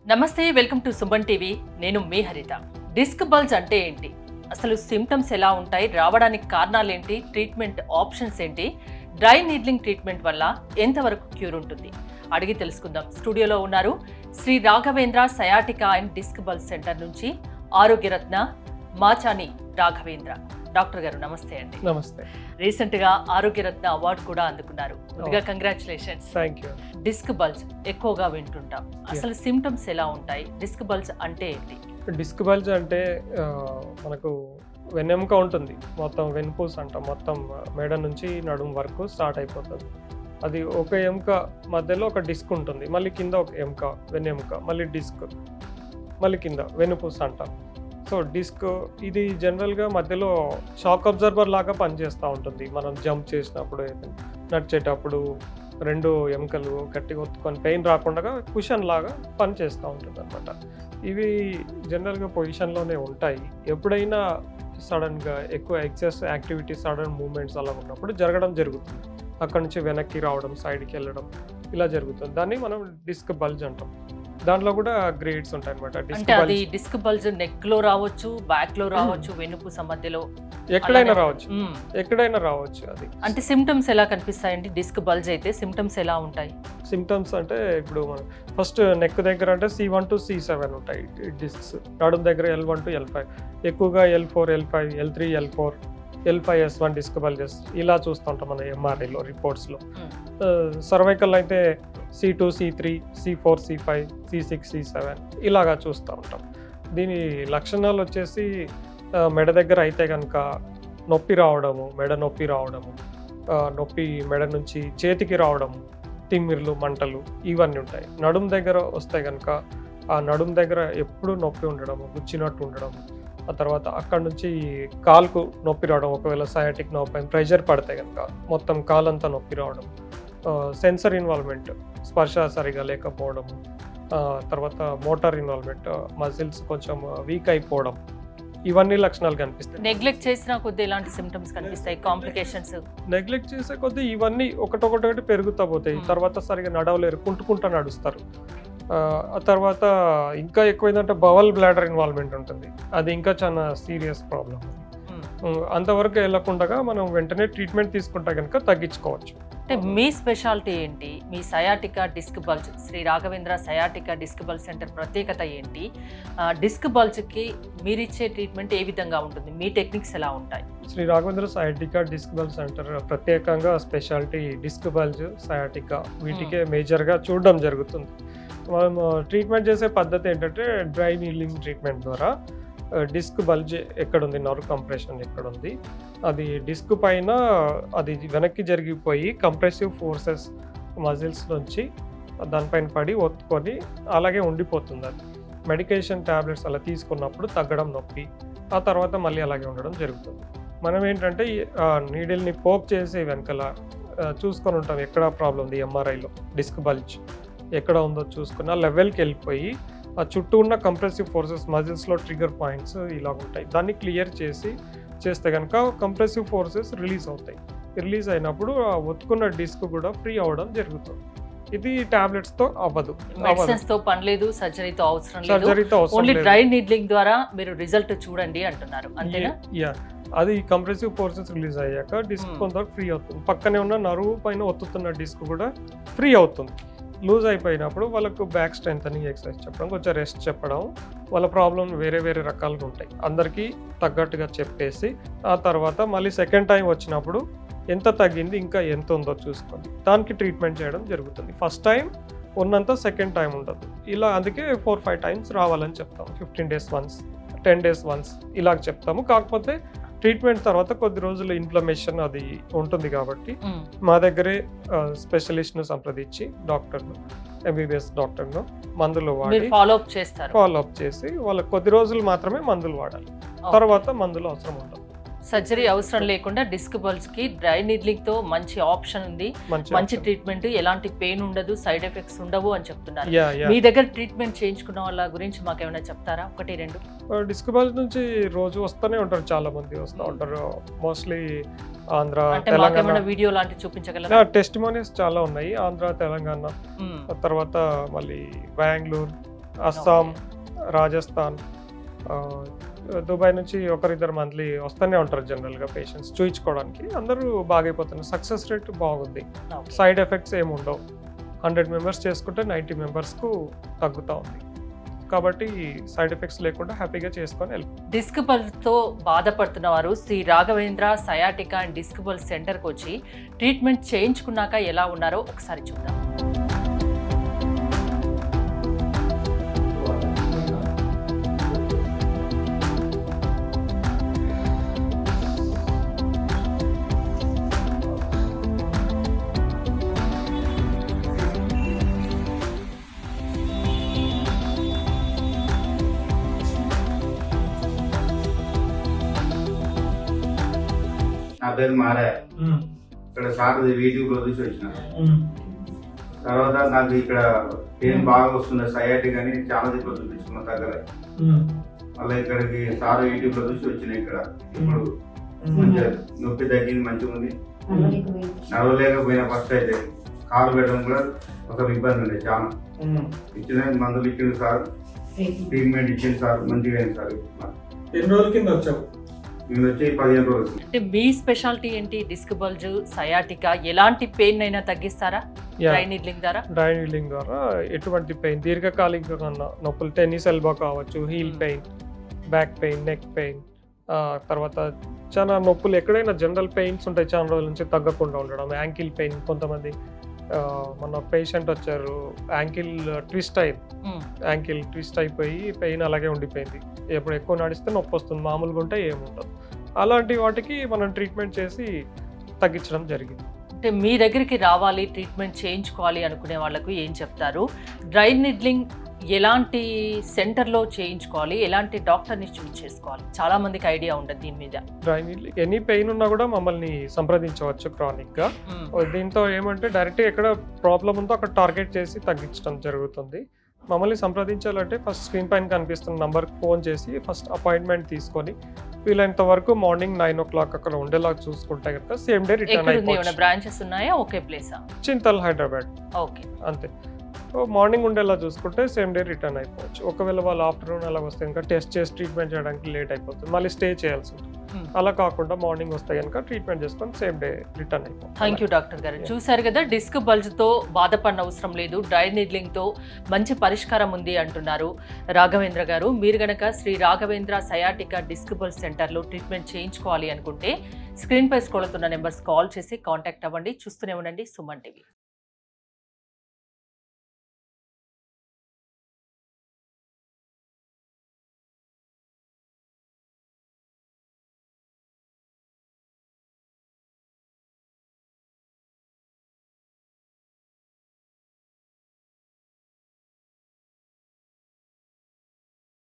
నమస్తే welcome to Suman TV నేను మీ హరిత డిస్క్ బల్జ్ అంటే ఏంటి అసలు సిమ్టమ్స్ ఎలా ఉంటాయి రావడానికి కారణాలేంటి ట్రీట్మెంట్ ఆప్షన్స్ ఏంటి డ్రై నీడ్లింగ్ ట్రీట్మెంట్ వల్ల ఎంతవరకు క్యూర్ ఉంటుంది అడిగి తెలుసుకుందాం స్టూడియోలో ఉన్నారు Shri Raghavendra sciatica and disc bulge centre నుంచి ఆరోగ్యరత్న మాచాని రాఘవేంద్ర డాక్టర్ గారు నమస్తే అండి నమస్తే రీసెంట్ గా ఆరోగ్యరత్న అవార్డు కూడా అందుకున్నారు ముందుగా congratulations thank you disc bulge ఎక్కువగా వింటుంటాం అసలు సిమ్టమ్స్ ఎలా ఉంటాయి డిస్క్ బల్జ్ అంటే ఏంటి డిస్క్ బల్జ్ అంటే ఆ, మనకు వెన్నెముక ఉంటుంది మొత్తం వెన్పూస్ అంటాం మొత్తం మెడ నుంచి నడుము వరకు స్టార్ట్ అయిపోతుంది అది ఒక ఎముక మధ్యలో ఒక డిస్క్ ఉంటుంది మళ్ళీ కింద ఒక ఎముక వెన్నెముక మళ్ళీ డిస్క్ మళ్ళీ కింద వెన్నుపూస అంటాం సో డిస్క్ ఇది జనరల్గా మధ్యలో షాక్ అబ్జర్వర్ లాగా పనిచేస్తూ ఉంటుంది మనం జంప్ చేసినప్పుడు ఏదైనా నడిచేటప్పుడు రెండు ఎముకలు గట్టిగా ఒత్తుకొని పెయిన్ రాకుండా కుషన్ లాగా పనిచేస్తూ ఉంటుంది అనమాట ఇవి జనరల్గా పొజిషన్లోనే ఉంటాయి ఎప్పుడైనా సడన్గా ఎక్కువ ఎక్సెస్ యాక్టివిటీ సడన్ మూమెంట్స్ అలా ఉన్నప్పుడు జరగడం జరుగుతుంది అక్కడ నుంచి వెనక్కి రావడం సైడ్కి వెళ్ళడం ఇలా జరుగుతుంది దాన్ని మనం డిస్క్ బల్జ్ అంటాం దాంట్లో కూడా గ్రేడ్స్ ఉంటాయి అనమాట డిస్క్ అంటే అది బల్జ్ డిస్క్ బల్జ్ నెక్ లో రావచ్చు బ్యాక్ లో రావచ్చు వెనుపూస మధ్యలో ఎక్కడైనా అలానే- రావచ్చు మ్మ్. ఎక్కడైనా రావచ్చు అది అంటే సిమ్టమ్స్ ఎలా కనిపిస్తాయండి డిస్క్ బల్జ్ అయితే సిమ్టమ్స్ ఎలా ఉంటాయి సిమ్టమ్స్ అంటే ఇప్పుడు మనం ఫస్ట్ నెక్ దగ్గర అంటే C one to C seven ఉంటాయి డిస్క్స్ నడుము దగ్గర L one to L five ఎక్కువగా L four L five L three L four L five S one disc bulges ఇలా చూస్తుంటాం మన ఎంఆర్ఐలో రిపోర్ట్స్లో సర్వైకల్ అయితే C two C three C four C five C six C seven ఇలాగా చూస్తూ ఉంటాం దీని లక్షణాలు వచ్చేసి ఆ, మెడ దగ్గర అయితే కనుక నొప్పి రావడము మెడ నొప్పి రావడము ఆ, నొప్పి మెడ నుంచి చేతికి రావడము తిమ్మిర్లు మంటలు ఇవన్నీ ఉంటాయి నడుము దగ్గర వస్తే కనుక ఆ నడుము దగ్గర ఎప్పుడు నొప్పి ఉండడము గుచ్చినట్టు ఉండడం ఆ తర్వాత అక్కడ నుంచి కాలుకు నొప్పి రావడం ఒకవేళ సయాటిక్ నొప్పి ప్రెషర్ పడితే కనుక మొత్తం కాలంతా నొప్పి రావడం సెన్సర్ ఇన్వాల్వ్మెంట్ స్పర్శ సరిగా లేకపోవడం ఆ, తర్వాత మోటార్ ఇన్వాల్వ్మెంట్ మజిల్స్ కొంచెం వీక్ అయిపోవడం ఇవన్నీ లక్షణాలు కనిపిస్తాయి నెగ్లెక్ట్ చేసినా కొద్ది ఎలాంటి సిమ్టమ్స్ కనిపిస్తాయి కాంప్లికేషన్స్ నెగ్లెక్ట్ చేసే కొద్దీ ఇవన్నీ ఒకటొకటి పెరుగుతా పోతాయి Hmm. తర్వాత సరిగా నడవలేరు కుంటుకుంటా నడుస్తారు ఆ, ఆ తర్వాత ఇంకా ఎక్కువైందంటే బవల్ బ్లాడర్ ఇన్వాల్వ్మెంట్ ఉంటుంది అది ఇంకా చాలా సీరియస్ ప్రాబ్లం అంతవరకు వెళ్ళకుండా మనం వెంటనే ట్రీట్మెంట్ తీసుకుంటే కనుక తగ్గించుకోవచ్చు అంటే మీ స్పెషాలిటీ ఏంటి మీ sciatica disc bulge Shri Raghavendra sciatica disc bulge centre ప్రత్యేకత ఏంటి ఆ, డిస్క్ బల్జ్కి మీరిచ్చే ట్రీట్మెంట్ ఏ విధంగా ఉంటుంది మీ టెక్నిక్స్ ఎలా ఉంటాయి Shri Raghavendra sciatica disc bulge centre ప్రత్యేకంగా స్పెషాలిటీ డిస్క్ బల్జ్ సయాటికా వీటికే మేజర్గా చూడడం జరుగుతుంది మనం ట్రీట్మెంట్ చేసే పద్ధతి ఏంటంటే డ్రై నీలింగ్ ట్రీట్మెంట్ ద్వారా డిస్క్ బల్జ్ ఎక్కడుంది నర్వ్ కంప్రెషన్ ఎక్కడుంది అది డిస్క్ పైన అది వెనక్కి జరిగిపోయి కంప్రెసివ్ ఫోర్సెస్ మజిల్స్ నుంచి దానిపైన పడి ఒత్తుకొని అలాగే ఉండిపోతుంది అది మెడికేషన్ ట్యాబ్లెట్స్ అలా తీసుకున్నప్పుడు తగ్గడం నొప్పి ఆ తర్వాత మళ్ళీ అలాగే ఉండడం జరుగుతుంది మనం ఏంటంటే నీడిల్ని పోక్ చేసి వెనకాల ఆ, చూసుకొని ఉంటాం ఎక్కడ ప్రాబ్లం ఉంది ఎంఆర్ఐలో డిస్క్ బల్జ్ ఎక్కడ ఉందో చూసుకుని ఆ లెవెల్కి వెళ్ళిపోయి ఆ చుట్టూ ఉన్న కంప్రెసివ్ ఫోర్సెస్ మజిల్స్లో ట్రిగర్ పాయింట్స్ ఇలా ఉంటాయి దాన్ని క్లియర్ చేసి చేస్తే కనుక కంప్రెసివ్ ఫోర్సెస్ రిలీజ్ అవుతాయి రిలీజ్ అయినప్పుడు ఆ ఒత్తుకున్న డిస్క్ కూడా ఫ్రీ అవ్వడం జరుగుతుంది ఇది టాబ్లెట్స్ తో అవ్వదు మెడిసిన్స్ తో పని లేదు సర్జరీతో అవసరం లేదు సర్జరీతో అవసరం ఓన్లీ లేదు డ్రై నీడ్లింగ్ ద్వారా మీరు రిజల్ట్ చూడండి అంటున్నారు అంతేనా యా అది కంప్రెసివ్ ఫోర్సెస్ రిలీజ్ అయ్యాక డిస్క్ Hmm. కొంత ఫ్రీ అవుతుంది పక్కనే ఉన్న నరువు పైన ఒత్తుతున్న డిస్క్ కూడా ఫ్రీ అవుతుంది లూజ్ అయిపోయినప్పుడు వాళ్ళకు బ్యాక్ స్ట్రెంత్ అని ఎక్సర్సైజ్ చెప్పడం కొంచెం రెస్ట్ చెప్పడం వాళ్ళ ప్రాబ్లం వేరే వేరే రకాలుగా ఉంటాయి అందరికీ తగ్గట్టుగా చెప్పేసి ఆ తర్వాత మళ్ళీ సెకండ్ టైం వచ్చినప్పుడు ఎంత తగ్గింది ఇంకా ఎంత ఉందో చూసుకోండి దానికి ట్రీట్మెంట్ చేయడం జరుగుతుంది ఫస్ట్ టైం ఉన్నంత సెకండ్ టైం ఉండదు ఇలా అందుకే ఫోర్ ఫైవ్ టైమ్స్ రావాలని చెప్తాం fifteen days once ten days once ఇలా చెప్తాము కాకపోతే ట్రీట్మెంట్ తర్వాత కొద్ది రోజులు ఇన్ఫ్లమేషన్ అది ఉంటుంది కాబట్టి మ్మ్. మా దగ్గరే స్పెషలిస్ట్ను సంప్రదించి డాక్టర్ను ఎంబీబీఎస్ డాక్టర్ను మందులు మీరు వాడి ఫాలో అప్ చేస్తారు ఫాలో అప్ చేసి వాళ్ళకి కొద్ది రోజులు మాత్రమే మందులు వాడాలి తర్వాత మందులు అవసరం ఉండదు సర్జరీ అవసరం లేకుండా డిస్క్ బల్జ్ కి డ్రై నీడ్లింగ్ తో మంచి ఆప్షన్ ఉంది మంచి మంచి ట్రీట్మెంట్ ఎలాంటి పెయిన్ ఉండదు సైడ్ ఎఫెక్ట్స్ ఉండవు అని చెప్తున్నారు యా యా మీ దగ్గర ట్రీట్మెంట్ చేయించుకున్న వాళ్ళ గురించి మాకు ఏమైనా చెప్తారా ఒకటి రెండు డిస్క్ బాల్స్ నుంచి రోజు వస్తూనే ఉంటారు చాలా మంది వస్తూ ఉంటారు మోస్ట్లీ ఆంధ్ర అంటే మాకు తెలంగాణ ఏమైనా వీడియో లాంటి చూపించగలరా టెస్ట్ చాలా ఉన్నాయి ఆంధ్ర తెలంగాణ మ్మ్. ఆ తర్వాత మళ్ళీ బెంగళూరు అస్సాం రాజస్థాన్ ఆ, దుబాయ్ నుంచి ఒకరిద్దరు మంత్లీ వస్తూనే ఉంటారు జనరల్గా పేషెంట్స్ చూయించుకోవడానికి అందరూ బాగైపోతున్నారు సక్సెస్ రేట్ బాగుంది Okay. సైడ్ ఎఫెక్ట్స్ ఏమి ఉండవు హండ్రెడ్ మెంబర్స్ చేసుకుంటే నైంటీ మెంబర్స్కు తగ్గుతూ ఉంది కాబట్టి సైడ్ ఎఫెక్ట్స్ లేకుండా హ్యాపీగా చేసుకొని వెళ్ళి డిస్క్ తో బాధపడుతున్న వారు Shri Raghavendra sciatica and disc bulge సెంటర్కి వచ్చి ట్రీట్మెంట్ చేయించుకున్నాక ఎలా ఉన్నారో ఒకసారి చూద్దాం నా పేరు మారా ఇక్కడ సార్ యూట్యూబ్ లో చూసి వచ్చిన తర్వాత నాకు ఇక్కడ పెయిన్ బాగా వస్తుంది సయాటి కానీ చాలా దిక్కులు చూపించుకున్న దగ్గర మళ్ళీ ఇక్కడికి సార్ యూట్యూబ్ లో చూసి వచ్చిన ఇక్కడ ఇప్పుడు మంచిగా నొప్పి తగ్గింది మంచిగా ఉంది నడవలేకపోయినా ఫస్ట్ అయితే కాలు పెట్టడం కూడా ఒక ఇబ్బంది ఉంది చాలా ఇచ్చిన మందులు ఇచ్చిండు సార్ ట్రీట్మెంట్ ఇచ్చింది సార్ మంచిగా అయింది సార్ ఎన్ని రోజుల కింద వచ్చావు నేను వచ్చి పదిహేను రోజులు అంటే మీ స్పెషాలిటీ ఏంటి డిస్క్ బల్జ్ సయాటికా ఎలాంటి పెయిన్ అయినా తగ్గిస్తారా డ్రై నీడ్లింగ్ ద్వారా డ్రైనింగ్ ద్వారా ఎటువంటి పెయిన్ దీర్ఘకాలిక కన్నా నొప్పులు టెన్నిస్ ఎల్బో కావచ్చు heel Hmm. Pain back pain neck pain తర్వాత చాలా నొప్పులు ఎక్కడైనా జనరల్ పెయిన్స్ ఉంటాయి చాలా రోజుల నుంచి తగ్గకుండా ఉండడం యాంకిల్ పెయిన్ కొంతమంది ఆ, మన పేషెంట్ వచ్చారు యాంకిల్ ట్విస్ట్ అయింది మ్మ్. యాంకిల్ ట్విస్ట్ అయిపోయి పెయిన్ అలాగే ఉండిపోయింది ఎప్పుడు ఎక్కువ నడిస్తే నొప్పి వస్తుంది మామూలుగా ఉంటే ఏముండదు అలాంటి వాటికి మనం ట్రీట్మెంట్ చేసి తగ్గించడం జరిగింది అంటే మీ దగ్గరికి రావాలి ట్రీట్మెంట్ చేయించుకోవాలి అనుకునే వాళ్ళకు ఏం చెప్తారు డ్రై నిడ్లింగ్ ఎలాంటి సెంటర్లో చేయించుకోవాలి ఎలాంటి డాక్టర్ని చూస్ చేసుకోవాలి చాలా మందికి ఐడియా ఉండదు దీని మీద డ్రైనింగ్ ఎనీ పెయిన్ ఉన్నా కూడా మమ్మల్ని సంప్రదించవచ్చు క్రానిక్ గా మ్మ్. దీంతో ఏమంటే డైరెక్ట్ ఎక్కడ ప్రాబ్లం ఉందో అక్కడ టార్గెట్ చేసి తగ్గించడం జరుగుతుంది మమ్మల్ని సంప్రదించాలంటే ఫస్ట్ స్క్రీన్ పైన కనిపిస్తున్న నంబర్కి ఫోన్ చేసి ఫస్ట్ అపాయింట్మెంట్ తీసుకొని వీలైనంత వరకు మార్నింగ్ నైన్ ఓ క్లాక్ అక్కడ ఉండేలా చూసుకుంటే కనుక సేమ్ డే రిటర్న్ ఎక్కడ ఉంది ఏమైనా అయిపోవచ్చు బ్రాంచెస్ ఉన్నాయా ఓకే ప్లేసా చింతల్ హైదరాబాద్ ఓకే అంతే మార్నింగ్ ఉండేలా చూసుకుంటే సేమ్ డే రిటర్న్ అయిపోవచ్చు ఒకవేళ వాళ్ళు ఆఫ్టర్నూన్ అలా వస్తే కనుక టెస్ట్ చేసి ట్రీట్మెంట్ చేయడానికి లేట్ అయిపోతుంది మళ్ళీ స్టే చేయాల్సి ఉంటుంది Hmm. అలా కాకుండా మార్నింగ్ వస్తే కనుక ట్రీట్మెంట్ చేసుకొని సేమ్ డే రిటర్న్ అయిపోతుంది థ్యాంక్ యూ డాక్టర్ గారు Yeah. చూశారు కదా డిస్క్ బల్జ్తో బాధపడిన అవసరం లేదు డ్రై నీడ్లింగ్తో మంచి పరిష్కారం ఉంది అంటున్నారు రాఘవేంద్ర గారు మీరు గనక Shri Raghavendra sciatica disc bulge సెంటర్లో ట్రీట్మెంట్ చేయించుకోవాలి అనుకుంటే స్క్రీన్ పై స్కోలుతున్న నెంబర్స్ కాల్ చేసి కాంటాక్ట్ అవ్వండి చూస్తూనే ఉండండి సుమన్ టీవీ